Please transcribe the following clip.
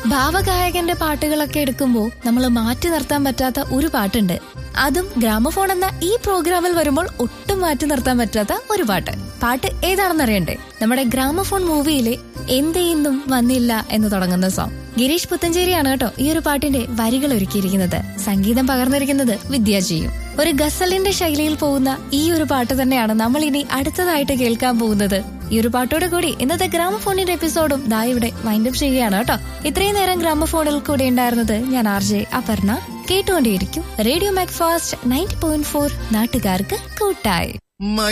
ഭാവഗായകന്റെ പാട്ടുകളൊക്കെ എടുക്കുമ്പോൾ നമ്മൾ മാറ്റി നിർത്താൻ പറ്റാത്ത ഒരു പാട്ടുണ്ട് അതും ഗ്രാമഫോൺ എന്ന ഈ പ്രോഗ്രാമിൽ വരുമ്പോൾ ഒട്ടും മാറ്റി നിർത്താൻ പറ്റാത്ത ഒരു പാട്ട് പാട്ട് ഏതാണെന്ന് അറിയണ്ടേ നമ്മുടെ ഗ്രാമഫോൺ മൂവിയിലെ എന്തെയ്യുന്നും വന്നില്ല എന്ന് തുടങ്ങുന്ന സോങ് ഗിരീഷ് പുത്തഞ്ചേരിയാണ് കേട്ടോ ഈ ഒരു പാട്ടിന്റെ വരികൾ ഒരുക്കിയിരിക്കുന്നത് സംഗീതം പകർന്നിരിക്കുന്നത് വിദ്യ ചെയ്യും ഒരു ഗസലിന്റെ ശൈലിയിൽ പോകുന്ന ഈ ഒരു പാട്ട് തന്നെയാണ് നമ്മൾ ഇനി അടുത്തതായിട്ട് കേൾക്കാൻ പോകുന്നത് ഈ ഒരു പാട്ടോട് കൂടി ഇന്നത്തെ ഗ്രാമഫോണിന്റെ എപ്പിസോഡും ദാ ഇവിടെ വൈൻഡപ്പ് ചെയ്യുകയാണ് കേട്ടോ ഇത്രയും നേരം ഗ്രാമഫോണിൽ കൂടെ ഉണ്ടായിരുന്നത് ഞാൻ ആർ ജെ അപർണ കേട്ടുകൊണ്ടേയിരിക്കും radio mac fast ninety point four നാട്ടുകാർക്ക് കൂട്ടായി